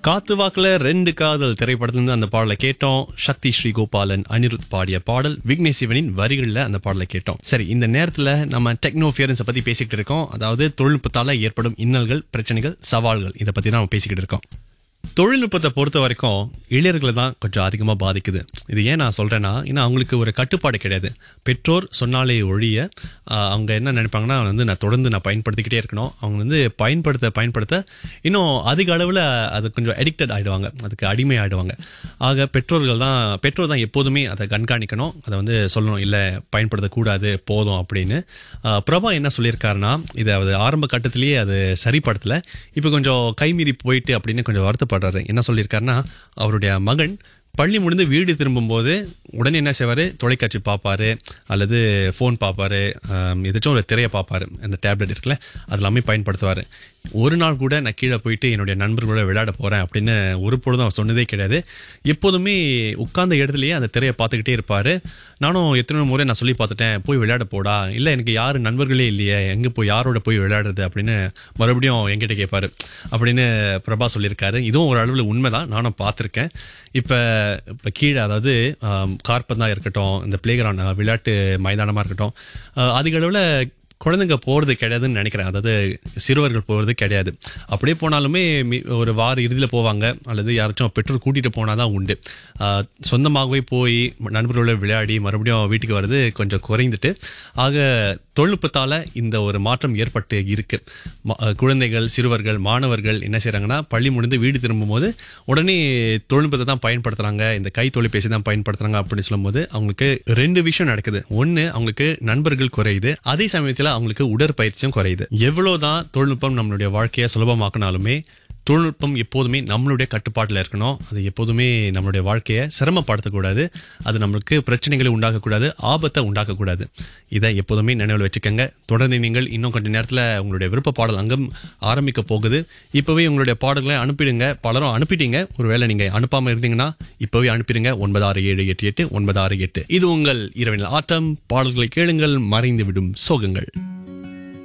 காத்து வாக்குல ரெண்டு காதல் திரைப்படத்திலிருந்து அந்த பாடலை கேட்டோம் சக்தி ஸ்ரீ கோபாலன் அனிருத் பாடிய பாடல் விக்னேஷ் சிவனின் வரிகள்ல அந்த பாடலை கேட்டோம் சரி இந்த நேரத்துல நம்ம டெக்னோஃபியரன்ஸ் பத்தி பேசிக்கிட்டு இருக்கோம் அதாவது தொழில்நுட்பத்தால ஏற்படும் இன்னல்கள் பிரச்சனைகள் சவால்கள் இதை பத்தி தான் நம்ம பேசிக்கிட்டு இருக்கோம் தொழில்நுட்பத்தை பொறுத்த வரைக்கும் இளைஞர்களை தான் கொஞ்சம் அதிகமாக பாதிக்குது இது ஏன் நான் சொல்கிறேன்னா ஏன்னா அவங்களுக்கு ஒரு கட்டுப்பாடு கிடையாது பெற்றோர் சொன்னாலே ஒழிய ஆஹ், அவங்க என்ன நினைப்பாங்கன்னா வந்து நான் தொடர்ந்து நான் பயன்படுத்திக்கிட்டே இருக்கணும் அவங்க வந்து பயன்படுத்த பயன்படுத்த இன்னும் அதிக அளவில் அது கொஞ்சம் அடிக்டட் ஆகிடுவாங்க அதுக்கு அடிமை ஆகிடுவாங்க ஆக பெற்றோர்கள் தான் பெற்றோர் தான் எப்போதுமே அதை கண்காணிக்கணும் அதை வந்து சொல்லணும் இல்லை பயன்படுத்தக்கூடாது போதும் அப்படின்னு ஆஹ், பிரபா என்ன சொல்லியிருக்காருன்னா இதை அது ஆரம்ப கட்டத்திலேயே அது சரிப்படுத்தல இப்போ கொஞ்சம் கைமீறி போயிட்டு அப்படின்னு கொஞ்சம் வருத்தப்படுறாரு என்ன சொல்லியிருக்காருன்னா அவருடைய மகன் பள்ளி முடிந்து வீடு திரும்பும்போது உடனே என்ன செய்வார் தொலைக்காட்சி பார்ப்பாரு அல்லது ஃபோன் பார்ப்பாரு ஆம், ஏதாச்சும் ஒரு திரையை பார்ப்பாரு அந்த டேப்லெட் இருக்குல்ல அது எல்லாமே பயன்படுத்துவார் ஒரு நாள் கூட நான் கீழே போயிட்டு என்னுடைய நண்பர்களோட விளையாட போகிறேன் அப்படின்னு ஒரு பொழுதும் அவர் சொன்னதே கிடையாது எப்போதுமே உட்கார்ந்த இடத்துலயே அந்த திரையை பார்த்துக்கிட்டே இருப்பார் நானும் எத்தனை முறை நான் சொல்லி பார்த்துட்டேன் போய் விளையாட போடா இல்லை எனக்கு யார் நண்பர்களே இல்லையே எங்கே போய் யாரோட போய் விளையாடுறது அப்படின்னு மறுபடியும் என்கிட்ட கேட்பாரு அப்படின்னு பிரபா சொல்லியிருக்காரு இதுவும் ஒரு அளவில் உண்மைதான் நானும் பார்த்துருக்கேன் இப்போ இப்போ கீழே அதாவது கார்பந்தாக இருக்கட்டும் இந்த பிளே கிரவுண்ட் விளையாட்டு மைதானமாக இருக்கட்டும் ஆஹ் அதிக அளவில் குழந்தைங்க போகிறது கிடையாதுன்னு நினைக்கிறேன் அதாவது சிறுவர்கள் போகிறது கிடையாது அப்படியே போனாலுமே மி- ஒரு வார இறுதியில் போவாங்க அல்லது யாராச்சும் பெற்றோர் கூட்டிகிட்டு போனால் தான் உண்டு ஆஹ் சொந்தமாகவே போய் நண்பர்களோட விளையாடி மறுபடியும் வீட்டுக்கு வர்றது கொஞ்சம் குறைந்துட்டு ஆக தொழில்நுட்பத்தால் இந்த ஒரு மாற்றம் ஏற்பட்டு இருக்கு ம- ஆஹ் குழந்தைகள் சிறுவர்கள் மாணவர்கள் என்ன செய்கிறாங்கன்னா பள்ளி முடிந்து வீடு திரும்பும்போது உடனே தொழில்நுட்பத்தை தான் பயன்படுத்துகிறாங்க இந்த கை தொலைபேசி தான் பயன்படுத்துகிறாங்க அப்படின்னு சொல்லும்போது அவங்களுக்கு ரெண்டு விஷயம் நடக்குது ஒன்று அவங்களுக்கு நண்பர்கள் குறையுது அதே சமயத்தில் அவங்களுக்கு உடற்பயிற்சியும் குறையுது எவ்வளோதான் தொழில்நுட்பம் நம்மளுடைய வாழ்க்கையை சுலபமாக்கினாலுமே தொழில்நுட்பம் எப்போதுமே நம்மளுடைய கட்டுப்பாட்டில் இருக்கணும் அது எப்போதுமே நம்மளுடைய வாழ்க்கையை சிரமப்படுத்தக்கூடாது அது நம்மளுக்கு பிரச்சனைகளை உண்டாக்கக்கூடாது ஆபத்தை உண்டாக்கக்கூடாது இதை எப்போதுமே நினைவில் வச்சுக்கோங்க தொடர்ந்து நீங்கள் இன்னும் கொஞ்ச நேரத்தில் உங்களுடைய விருப்ப பாடல் அங்கம் ஆரம்பிக்க போகுது இப்போவே உங்களுடைய பாடல்களை அனுப்பிடுங்க பலரும் அனுப்பிட்டீங்க ஒருவேளை நீங்கள் அனுப்பாமல் இருந்தீங்கன்னா இப்போவே அனுப்பிடுங்க ஒன்பது ஆறு ஏழு எட்டு எட்டு ஒன்பது ஆறு எட்டு இது உங்கள் இரவினல் ஆட்டம் பாடல்களை கேளுங்கள் மறைந்து விடும் சோகங்கள்